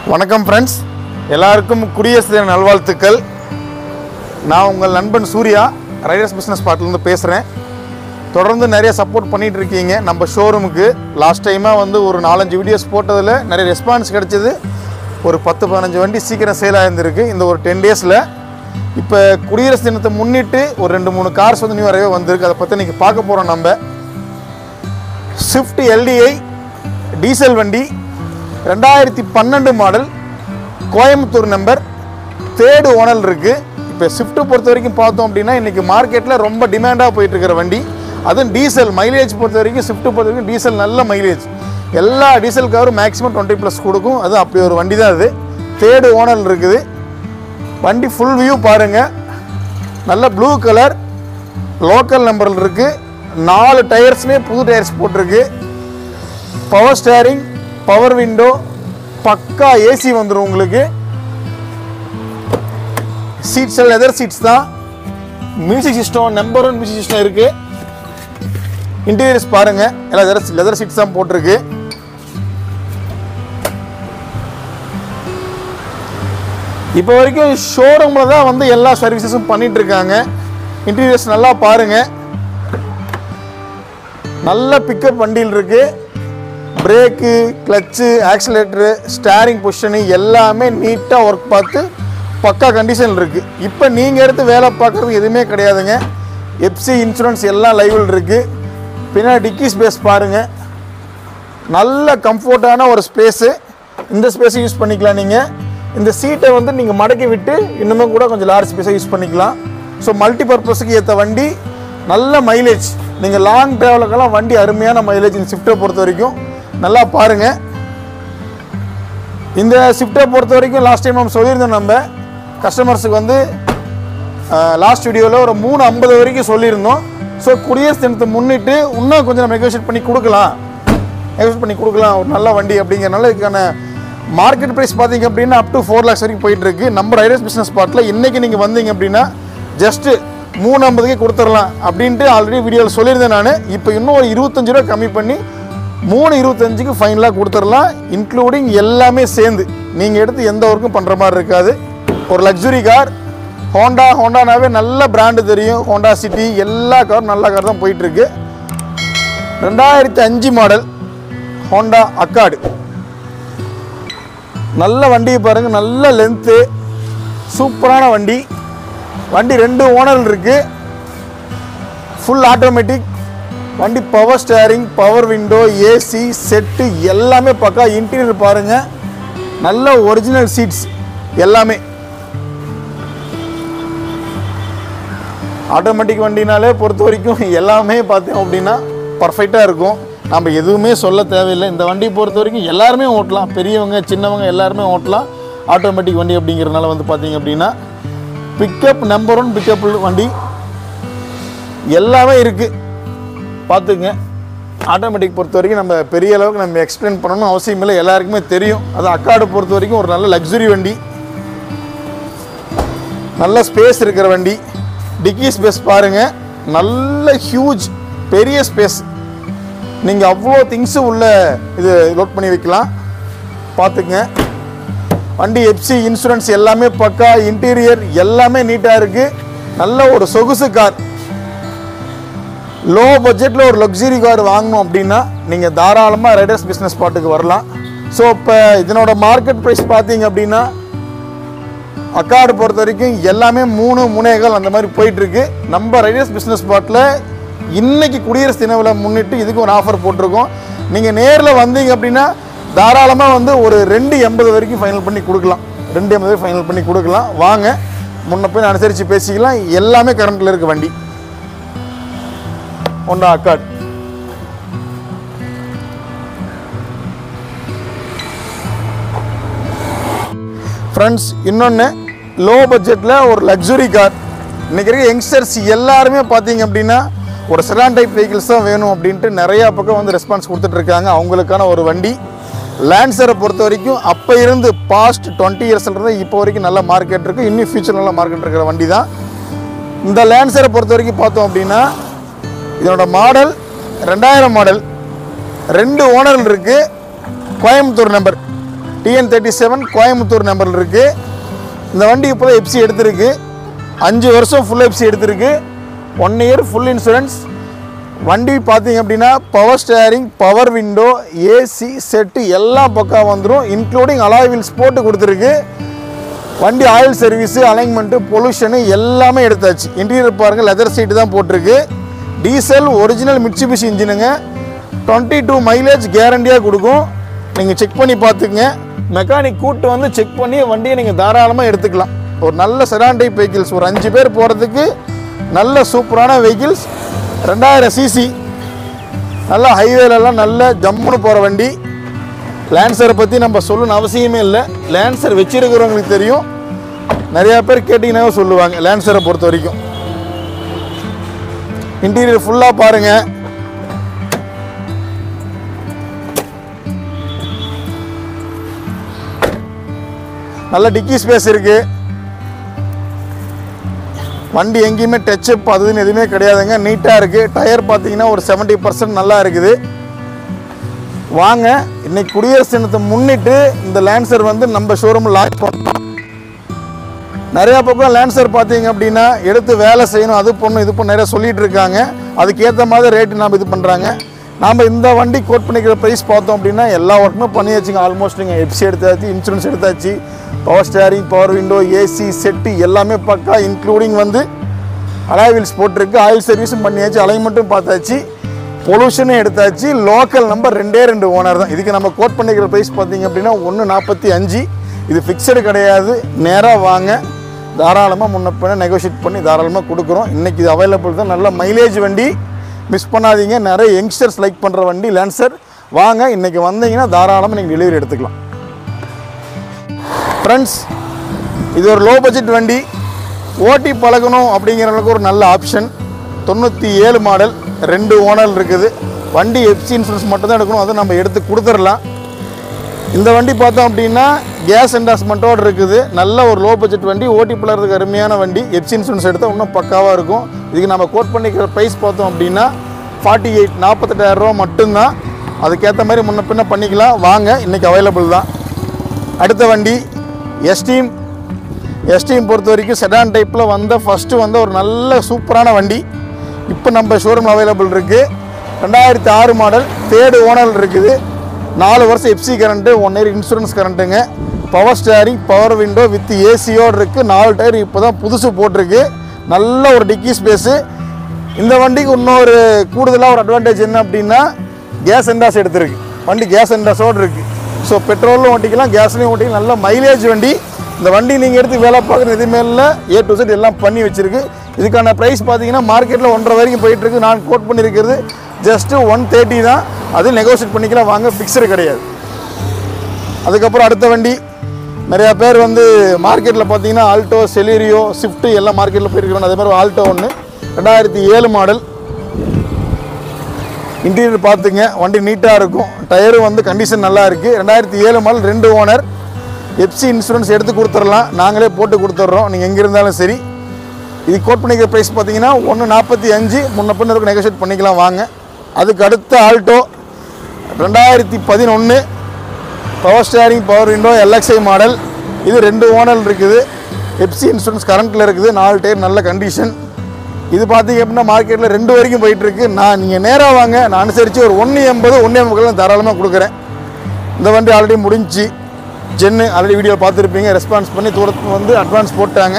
வணக்கம் ஃப்ரெண்ட்ஸ் எல்லாருக்கும் குடியரசு தின நல்வாழ்த்துக்கள் நான் உங்கள் நண்பன் சூர்யா ரைடர்ஸ் பிஸ்னஸ் பார்ட்லேருந்து பேசுகிறேன் தொடர்ந்து நிறைய சப்போர்ட் பண்ணிட்டு இருக்கீங்க நம்ம ஷோரூமுக்கு லாஸ்ட் டைமாக வந்து ஒரு நாலஞ்சு வீடியோஸ் போட்டதில் நிறைய ரெஸ்பான்ஸ் கிடைச்சது ஒரு பத்து பதினஞ்சு வண்டி சீக்கிரம் சேல் ஆயிருந்திருக்கு இந்த ஒரு டென் டேஸில் இப்போ குடியரசு தினத்தை முன்னிட்டு ஒரு ரெண்டு மூணு கார்ஸ் வந்து நியூ வரவே வந்திருக்கு அதை பற்றி இன்றைக்கி பார்க்க போகிறோம் நம்ம ஸ்விஃப்ட் எல்டிஐ டீசல் வண்டி ரெண்டாயிரத்தி பன்னெண்டு model Coimbatore number third owner இருக்குது இப்போ ஸ்விஃப்ட்டை பொறுத்த வரைக்கும் பார்த்தோம் அப்படின்னா இன்றைக்கி மார்க்கெட்டில் ரொம்ப டிமாண்டாக போயிட்டு இருக்கிற வண்டி அதுவும் டீசல் மைலேஜ் பொறுத்த வரைக்கும் ஸ்விஃப்ட்டை பொறுத்த வரைக்கும் டீசல் நல்ல மைலேஜ் எல்லா டீசல் காரும் மேக்ஸிமம் டுவெண்ட்டி ப்ளஸ் கொடுக்கும் அது அப்படி ஒரு வண்டி தான் அது தேர்டு ஓனல் இருக்குது வண்டி ஃபுல் வியூ பாருங்கள் நல்ல ப்ளூ கலர் லோக்கல் நம்பரில் இருக்குது நாலு டயர்ஸுமே புது டயர்ஸ் போட்டிருக்கு பவர் ஸ்டேரிங் பவர் விண்டோ பக்கா ஏசி வந்துடும் உங்களுக்கு சீட்ஸ் எல்லாம் லெதர் சீட்ஸ் தான் music system number one music system இருக்கு இன்டீரியர்ஸ் பாருங்க எல்லாம் லெதர் லெதர் சீட்ஸ் தான் போட்டிருக்கு இப்போ வரைக்கும் ஷோரூமில் தான் வந்து எல்லா சர்வீசஸும் பண்ணிட்டு இருக்காங்க இன்டீரியர்ஸ் நல்லா பாருங்க நல்ல பிக்கப் வண்டியில் இருக்கு brake clutch accelerator steering position எல்லாமே நீட்டாக ஒர்க் பார்த்து பக்கா கண்டிஷன் இருக்குது இப்போ நீங்கள் எடுத்து வேலை பார்க்குறது எதுவுமே கிடையாதுங்க எப்சி இன்சூரன்ஸ் எல்லாம் லைவில் இருக்குது பின்னாடி டிக்கி ஸ்பேஸ் பாருங்கள் நல்ல கம்ஃபர்ட்டான ஒரு ஸ்பேஸு இந்த ஸ்பேஸை யூஸ் பண்ணிக்கலாம் நீங்கள் இந்த சீட்டை வந்து நீங்கள் மடக்கி விட்டு இன்னுமே கூட கொஞ்சம் லார்ஜ் ஸ்பேஸை யூஸ் பண்ணிக்கலாம் ஸோ மல்டி பர்பஸுக்கு ஏற்ற வண்டி நல்ல மைலேஜ் நீங்கள் லாங் ட்ராவலுக்கெல்லாம் வண்டி அருமையான மைலேஜ் இந்த ஷிஃப்ட்டை பொறுத்த வரைக்கும் நல்லா பாருங்கள் இந்த ஷிஃப்ட்டை பொறுத்த வரைக்கும் லாஸ்ட் டைம் நம்ம சொல்லியிருந்தோம் நம்ம கஸ்டமர்ஸுக்கு வந்து லாஸ்ட் வீடியோவில் ஒரு மூணு ஐம்பது வரைக்கும் சொல்லியிருந்தோம் ஸோ குடியரசு தினத்தை முன்னிட்டு இன்னும் கொஞ்சம் நம்ம நெகோஷியேட் பண்ணி கொடுக்கலாம் நெகோஷியேட் பண்ணி கொடுக்கலாம் ஒரு நல்ல வண்டி அப்படிங்கிறனால இதுக்கான மார்க்கெட் ப்ரைஸ் பார்த்தீங்க அப்படின்னா அப் டு ஃபோர் லேக்ஸ் வரைக்கும் போயிட்டு இருக்கு நம்ம ரைடர்ஸ் பிஸ்னஸ் பார்ட்டில் இன்னைக்கு நீங்கள் வந்தீங்க அப்படின்னா ஜஸ்ட்டு மூணு ஐம்பதுக்கே கொடுத்துடலாம் அப்படின்ட்டு ஆல்ரெடி வீடியோவில் சொல்லியிருந்தேன் நான் இப்போ இன்னும் ஒரு இருபத்தஞ்சு ரூபா கம்மி பண்ணி மூணு இருபத்தஞ்சுக்கு ஃபைனலாக கொடுத்துடலாம் இன்க்ளூடிங் எல்லாமே சேர்ந்து நீங்கள் எடுத்து எந்த ஒர்க்கும் பண்ணுற மாதிரி இருக்காது ஒரு லக்ஸுரி கார் ஹோண்டா ஹோண்டானாவே நல்ல பிராண்டு தெரியும் ஹோண்டா சிட்டி எல்லா காரும் நல்ல கார் தான் போயிட்டுருக்கு ரெண்டாயிரத்தி அஞ்சு மாடல் ஹோண்டா அக்காடு நல்ல வண்டியை பாருங்கள் நல்ல லென்த்து சூப்பரான வண்டி வண்டி ரெண்டு ஓனர் இருக்குது ஃபுல் ஆட்டோமேட்டிக் வண்டி power steering power window AC set எல்லாமே பக்கா இன்டீரியர் பாருங்கள் நல்ல ஒரிஜினல் சீட்ஸ் எல்லாமே ஆட்டோமேட்டிக் வண்டினாலே பொறுத்த வரைக்கும் எல்லாமே பார்த்தோம் அப்படின்னா பர்ஃபெக்டாக இருக்கும் நம்ம எதுவுமே சொல்ல தேவையில்லை இந்த வண்டியை பொறுத்த வரைக்கும் எல்லாருமே ஓட்டலாம் பெரியவங்க சின்னவங்க எல்லாருமே ஓட்டலாம் ஆட்டோமேட்டிக் வண்டி அப்படிங்கிறதுனால வந்து பார்த்தீங்க அப்படின்னா பிக்கப் நம்பர் ஒன் பிக்கப் வண்டி எல்லாமே இருக்குது பார்த்துங்க ஆட்டோமேட்டிக் பொறுத்த வரைக்கும் நம்ம பெரிய அளவுக்கு நம்ம எக்ஸ்பிளைன் பண்ணணும் அவசியம் இல்லை எல்லாருக்குமே தெரியும் அது அக்காடு பொறுத்த வரைக்கும் ஒரு நல்ல லக்ஸுரி வண்டி நல்ல ஸ்பேஸ் இருக்கிற வண்டி டிக்கி ஸ்பேஸ் பாருங்கள் நல்ல ஹியூஜ் பெரிய ஸ்பேஸ் நீங்கள் அவ்வளோ திங்ஸு உள்ள இது லோட் பண்ணி வைக்கலாம் பார்த்துக்குங்க வண்டி எப்சி இன்சூரன்ஸ் எல்லாமே பக்கா இன்டீரியர் எல்லாமே நீட்டாக இருக்குது நல்ல ஒரு சொகுசு கார் லோ பட்ஜெட்டில் ஒரு லக்ஸுரி கார் வாங்கணும் அப்படின்னா நீங்கள் தாராளமாக ரைடர்ஸ் பிஸ்னஸ் ஸ்பாட்டுக்கு வரலாம் ஸோ இப்போ இதனோட மார்க்கெட் ப்ரைஸ் பார்த்தீங்க அப்படின்னா அக்காடு பொறுத்த வரைக்கும் எல்லாமே மூணு முனைகள் அந்த மாதிரி போயிட்டுருக்கு நம்ம ரைடர்ஸ் பிஸ்னஸ் ஸ்பாட்டில் இன்னைக்கு குடியரசு தின விழா முன்னிட்டு இதுக்கு ஒரு ஆஃபர் போட்டிருக்கோம் நீங்கள் நேரில் வந்தீங்க அப்படின்னா தாராளமாக வந்து ஒரு ரெண்டு எண்பது வரைக்கும் ஃபைனல் பண்ணி கொடுக்கலாம் ரெண்டு எண்பது ஃபைனல் பண்ணி கொடுக்கலாம் வாங்க முன்ன போய் அனுசரித்து பேசிக்கலாம் எல்லாமே கரண்ட்டில் இருக்க வண்டி ஒன்றா அக்காடு ஃப்ரெண்ட்ஸ் இன்னொன்று லோ பட்ஜெட்டில் ஒரு லக்ஸுரி கார் இன்றைக்கி இருக்க யங்ஸ்டர்ஸ் எல்லாருமே பார்த்தீங்க அப்படின்னா ஒரு செடான் டைப் வெஹிக்கிள்ஸ் தான் வேணும் அப்படின்ட்டு நிறையா பக்கம் வந்து ரெஸ்பான்ஸ் கொடுத்துட்ருக்காங்க அவங்களுக்கான ஒரு வண்டி லேன்சரை பொறுத்த வரைக்கும் அப்போ இருந்து பாஸ்ட் டுவெண்ட்டி இயர்ஸ்லேருந்து இப்போ வரைக்கும் நல்ல மார்க்கெட் இருக்குது இன்னும் ஃபியூச்சர் நல்ல மார்க்கெட் இருக்கிற வண்டி தான் இந்த லேன்சரை பொறுத்த வரைக்கும் பார்த்தோம் அப்படின்னா இதனோட மாடல் ரெண்டாயிரம் மாடல் ரெண்டு ஓனர்கள் இருக்குது Coimbatore number TN thirty seven Coimbatore number இருக்குது இந்த வண்டி இப்போ தான் எப்சி எடுத்திருக்கு அஞ்சு வருஷம் ஃபுல் எப்சி எடுத்திருக்கு ஒன் இயர் ஃபுல் இன்சூரன்ஸ் வண்டி பார்த்தீங்க அப்படின்னா power steering power window AC set எல்லாம் பக்கம் வந்துடும் இன்க்ளூடிங் அலாய் வீல்ஸ் போட்டு கொடுத்துருக்கு வண்டி ஆயில் சர்வீஸு அலைன்மெண்ட்டு பொல்யூஷனு எல்லாமே எடுத்தாச்சு இன்டீரியர் பாருங்கள் லெதர் சீட்டு தான் போட்டிருக்கு டீசல் ஒரிஜினல் மிட்சுபிஷி இன்ஜினுங்க டுவெண்ட்டி டூ மைலேஜ் கேரண்டியாக கொடுக்கும் நீங்கள் செக் பண்ணி பார்த்துக்குங்க மெக்கானிக் கூட்டு வந்து செக் பண்ணி வண்டியை நீங்கள் தாராளமாக எடுத்துக்கலாம் ஒரு நல்ல செடான் டைப் வெஹிக்கிள்ஸ் ஒரு அஞ்சு பேர் போகிறதுக்கு நல்ல சூப்பரான வெஹிக்கிள்ஸ் ரெண்டாயிரம் சிசி நல்ல ஹைவேலெல்லாம் நல்ல ஜம்முன்னு போகிற வண்டி லேன்சரை பற்றி நம்ம சொல்லணும்னு அவசியமே இல்லை லேன்சர் வச்சிருக்கிறவங்களுக்கு தெரியும் நிறையா பேர் கேட்டிங்கன்னாவே சொல்லுவாங்க லேன்சரை பொறுத்த வரைக்கும் இன்டீரியர் ஃபுல்லாக பாருங்கள் நல்ல டிக்கி ஸ்பேஸ் இருக்குது வண்டி எங்கேயுமே டச்சப் அதுன்னு எதுவுமே கிடையாதுங்க நீட்டாக இருக்குது டயர் பார்த்தீங்கன்னா ஒரு 70% பர்சன்ட் நல்லா இருக்குது வாங்க இன்னைக்கு குடியரசு தினத்தை முன்னிட்டு இந்த லேன்சர் வந்து நம்ம ஷோரூம் லான்ச் பண்ணோம் நிறையா பக்கம் லேன்சர் பார்த்தீங்க அப்படின்னா எடுத்து வேலை செய்யணும் அது பண்ணணும் இது பண்ண நிறைய சொல்லிட்டு இருக்காங்க அதுக்கேற்ற மாதிரி ரேட்டு நாம் இது பண்ணுறாங்க நாம் இந்த வண்டி கோட் பண்ணிக்கிற ப்ரைஸ் பார்த்தோம் அப்படின்னா எல்லா ஒர்க்குமே பண்ணியாச்சுங்க ஆல்மோஸ்ட் நீங்கள் எப்சி எடுத்தாச்சு இன்சூரன்ஸ் எடுத்தாச்சு power steering power window AC set எல்லாமே பக்கா இன்க்ளூடிங் வந்து அலாய் வீல்ஸ் போட்டிருக்கு ஆயில் சர்வீஸும் பண்ணியாச்சு அலைன்மெண்ட்டும் பார்த்தாச்சு பொல்யூஷனும் எடுத்தாச்சு லோக்கல் நம்பர் ரெண்டே ரெண்டு ஓனர் தான் இதுக்கு நம்ம கோட் பண்ணிக்கிற ப்ரைஸ் பார்த்தீங்க அப்படின்னா ஒன்று நாற்பத்தி அஞ்சு இது ஃபிக்ஸடு கிடையாது நேராக வாங்க தாராளமாக முன்ன பின்ன நெகோஷியேட் பண்ணி தாராளமாக கொடுக்குறோம் இன்றைக்கி இது அவைலபிள் தான் நல்ல மைலேஜ் வண்டி மிஸ் பண்ணாதீங்க நிறைய யங்ஸ்டர்ஸ் லைக் பண்ணுற வண்டி லேன்சர் வாங்க இன்றைக்கி வந்தீங்கன்னா தாராளமாக நீங்கள் டெலிவரி எடுத்துக்கலாம் ஃப்ரெண்ட்ஸ் இது ஒரு லோ பட்ஜெட் வண்டி ஓட்டி பழகணும் அப்படிங்கிறவங்களுக்கு ஒரு நல்ல ஆப்ஷன் தொண்ணூற்றி ஏழு மாடல் ரெண்டு ஓனர் இருக்குது வண்டி எஃப்சி இன்சூரன்ஸ் மட்டும் தான் எடுக்கணும் அதை நம்ம எடுத்து கொடுத்துடலாம் இந்த வண்டி பார்த்தோம் அப்படின்னா கேஸ் என்டாஸ்மெண்ட்டோடு இருக்குது நல்ல ஒரு லோ பட்ஜெட் வண்டி ஓட்டி பழகிறதுக்கு அருமையான வண்டி எஃப்சி இன்சூரன்ஸ் எடுத்தால் இன்னும் பக்காவாக இருக்கும் இதுக்கு நம்ம கோட் பண்ணிக்கிற ப்ரைஸ் பார்த்தோம் அப்படின்னா ஃபார்ட்டி எயிட் நாற்பத்தெட்டாயிரரூவா மட்டும்தான் அதுக்கேற்ற மாதிரி முன்ன பின்ன பண்ணிக்கலாம் வாங்க இன்றைக்கி அவைலபிள் தான் அடுத்த வண்டி எஸ்டீம் எஸ்டீம் பொறுத்த வரைக்கும் செடான் டைப்பில் வந்த ஃபஸ்ட்டு வந்த ஒரு நல்ல சூப்பரான வண்டி இப்போ நம்ம ஷோரூமில் அவைலபிள் இருக்குது ரெண்டாயிரத்தி ஆறு மாடல் தேர்டு ஓனர் இருக்குது நாலு வருஷம் FC current one year insurance கரண்ட்டுங்க power steering power window with ஏசியோடு இருக்குது நாலு டயர் இப்போ தான் புதுசு போட்டிருக்கு நல்ல ஒரு டிக்கி ஸ்பேஸு இந்த வண்டிக்கு இன்னொரு கூடுதலாக ஒரு அட்வான்டேஜ் என்ன அப்படின்னா கேஸ் எண்டாஸ் எடுத்திருக்கு வண்டி கேஸ் எண்டாஸோடு இருக்குது ஸோ பெட்ரோலும் ஓட்டிக்கலாம் கேஸ்லையும் ஓட்டிக்கலாம் நல்ல மைலேஜ் வண்டி இந்த வண்டி நீங்கள் எடுத்து வேலை பார்க்குற எதுவுமே இல்லை ஏ டு செட் எல்லாம் பண்ணி வச்சிருக்கு இதுக்கான ப்ரைஸ் பார்த்தீங்கன்னா மார்க்கெட்டில் ஒன்றரை வரைக்கும் போயிட்டு இருக்கு நான் கோட் பண்ணியிருக்கிறது ஜஸ்ட்டு ஒன் தேர்ட்டி தான் அது நெகோஷியேட் பண்ணிக்கலாம் வாங்க ஃபிக்ஸடு கிடையாது அதுக்கப்புறம் அடுத்த வண்டி நிறையா பேர் வந்து மார்க்கெட்டில் பார்த்தீங்கன்னா ஆல்டோ செலீரியோ ஸ்விஃப்ட் எல்லாம் மார்க்கெட்டில் போயிருக்கிறோம் அதே மாதிரி ஆல்டோ ஒன்று ரெண்டாயிரத்தி ஏழு மாடல் இன்டீரியர் பார்த்துங்க வண்டி நீட்டாக இருக்கும் டயரும் வந்து கண்டிஷன் நல்லா இருக்குது ரெண்டாயிரத்தி ஏழு மாடல் ரெண்டு ஓனர் எஃப்சி இன்சூரன்ஸ் எடுத்து கொடுத்துடலாம் நாங்களே போட்டு கொடுத்துட்றோம் நீங்கள் எங்கே இருந்தாலும் சரி இது கோட் பண்ணிக்கிற ப்ரைஸ் பார்த்தீங்கன்னா ஒன்று நாற்பத்தி அஞ்சு முன்ன பின்ன இருக்கும் நெகோஷியேட் பண்ணிக்கலாம் வாங்க அதுக்கு அடுத்த ஆல்டோ ரெண்டாயிரத்தி பதினொன்று power steering power window LXI model இது ரெண்டு ஓனர் இருக்குது எஃப்சி இன்சூரன்ஸ் கரண்ட்டில் இருக்குது நாலு டயர் நல்ல கண்டிஷன் இது பார்த்தீங்க அப்படின்னா மார்க்கெட்டில் ரெண்டு வரைக்கும் போயிட்டுருக்கு நான் நீங்கள் நேராக வாங்க நான் அனுசரித்து ஒரு ஒன்று எண்பது ஒன்று எண்பது தாராளமாக கொடுக்குறேன் இந்த வண்டி ஆல்ரெடி முடிஞ்சு ஜென்னு ஆல்ரெடி வீடியோ பார்த்துருப்பீங்க ரெஸ்பான்ஸ் பண்ணி தூரத்துக்கு வந்து அட்வான்ஸ் போட்டாங்க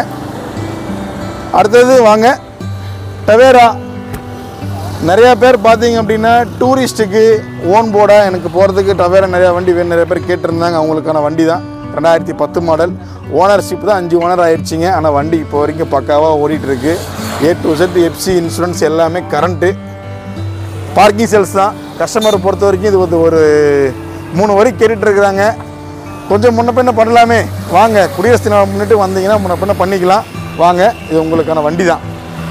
அடுத்தது வாங்க டவேரா நிறையா பேர் பார்த்தீங்க அப்படின்னா டூரிஸ்ட்டுக்கு ஓன் போர்டாக எனக்கு போகிறதுக்கு டவேரா நிறையா வண்டி வேணும் நிறைய பேர் கேட்டிருந்தாங்க அவங்களுக்கான வண்டி தான் ரெண்டாயிரத்தி பத்து மாடல் ஓனர்ஷிப் தான் அஞ்சு ஓனர் ஆயிடுச்சிங்க ஆனால் வண்டி இப்போ வரைக்கும் பக்காவாக ஓடிட்டுருக்கு A to Z FC insurance எல்லாமே கரண்ட்டு பார்க்கிங் சேல்ஸ் தான் கஸ்டமரை பொறுத்த வரைக்கும் இது வந்து ஒரு மூணு வரைக்கும் கேட்டுட்டு இருக்கிறாங்க கொஞ்சம் முன்ன பின்ன பண்ணலாமே வாங்க குடியரசு தினம் முன்னிட்டு வந்தீங்கன்னா முன்ன பின்ன பண்ணிக்கலாம் வாங்க இது உங்களுக்கான வண்டி தான்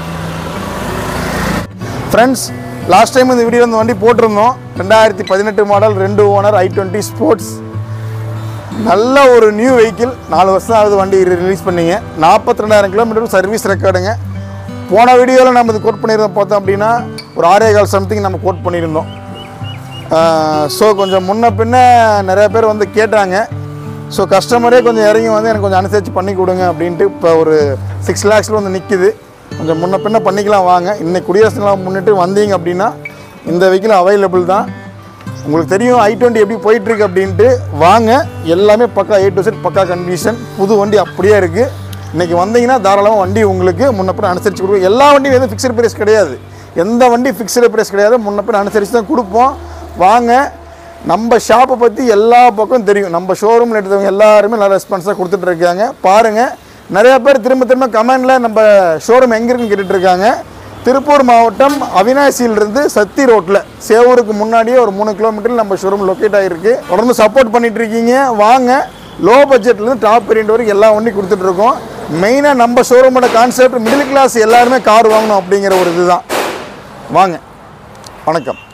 ஃப்ரெண்ட்ஸ் லாஸ்ட் டைம் இந்த வீடியோ இந்த வண்டி போட்டிருந்தோம் ரெண்டாயிரத்தி பதினெட்டு மாடல் ரெண்டு ஓனர் ஐ டுவெண்ட்டி ஸ்போர்ட்ஸ் நல்ல ஒரு நியூ வெஹிக்கிள் நாலு வருஷம் ஆகுது வண்டி ரிலீஸ் பண்ணீங்க நாற்பத்தி ரெண்டாயிரம் கிலோமீட்டர் சர்வீஸ் ரெக்கார்டுங்க போன வீடியோவில் நம்ம இது கோட் பண்ணியிருந்தோம் பார்த்தோம் அப்படின்னா ஒரு ஆறே கால் சம்திங் நம்ம கோட் பண்ணியிருந்தோம் ஸோ கொஞ்சம் முன்ன பின்ன நிறைய பேர் வந்து கேட்டாங்க ஸோ கஸ்டமரே கொஞ்சம் இறங்கி வந்து எனக்கு கொஞ்சம் அனுசரித்து பண்ணி கொடுங்க அப்படின்ட்டு இப்போ ஒரு சிக்ஸ் லேக்ஸில் வந்து நிற்கிது கொஞ்சம் முன்ன பின்ன பண்ணிக்கலாம் வாங்க இன்னைக்கு குடியரசு தினம் முன்னிட்டு வந்தீங்க அப்படின்னா இந்த வெஹிக்கிள் அவைலபிள் தான் உங்களுக்கு தெரியும் ஐ டுவெண்ட்டி எப்படி போயிட்டுருக்கு அப்படின்ட்டு வாங்க எல்லாமே பக்கா ஏ டு செட் பக்கா கண்டிஷன் புது வண்டி அப்படியே இருக்குது இன்றைக்கி வந்தீங்கன்னா தாராளமாக வண்டி உங்களுக்கு முன்னப்பின் அனுசரித்து கொடுப்போம் எல்லா வண்டியும் எதுவும் ஃபிக்ஸ்டு ப்ரைஸ் கிடையாது எந்த வண்டி ஃபிக்ஸ்டு ப்ரைஸ் கிடையாது முன்னப்பின் அனுசரித்து தான் கொடுப்போம் வாங்க நம்ம ஷாப்பை பற்றி எல்லா பக்கம் தெரியும் நம்ம ஷோரூமில் எடுத்தவங்க எல்லாருமே நல்ல ரெஸ்பான்ஸாக கொடுத்துட்டு இருக்காங்க பாருங்கள் நிறையா பேர் திரும்ப திரும்ப கமெண்டில் நம்ம ஷோரூம் எங்கே இருக்குன்னு கேட்டுட்டு இருக்காங்க திருப்பூர் மாவட்டம் அவினாசியிலிருந்து சத்தி ரோட்டில் சேவூருக்கு முன்னாடியே ஒரு மூணு கிலோமீட்டரில் நம்ம ஷோரூம் லொக்கேட் ஆகிருக்கு தொடர்ந்து சப்போர்ட் பண்ணிட்டு இருக்கீங்க வாங்க லோ பட்ஜெட்லேருந்து டாப் வேரியண்ட் வரைக்கும் எல்லா வண்டியும் கொடுத்துட்ருக்கோம் மெயினாக நம்ம ஷோரூமோட கான்செப்ட் மிடில் கிளாஸ் எல்லாருமே கார் வாங்கணும் அப்படிங்கிற ஒரு இதுதான் வாங்க வணக்கம்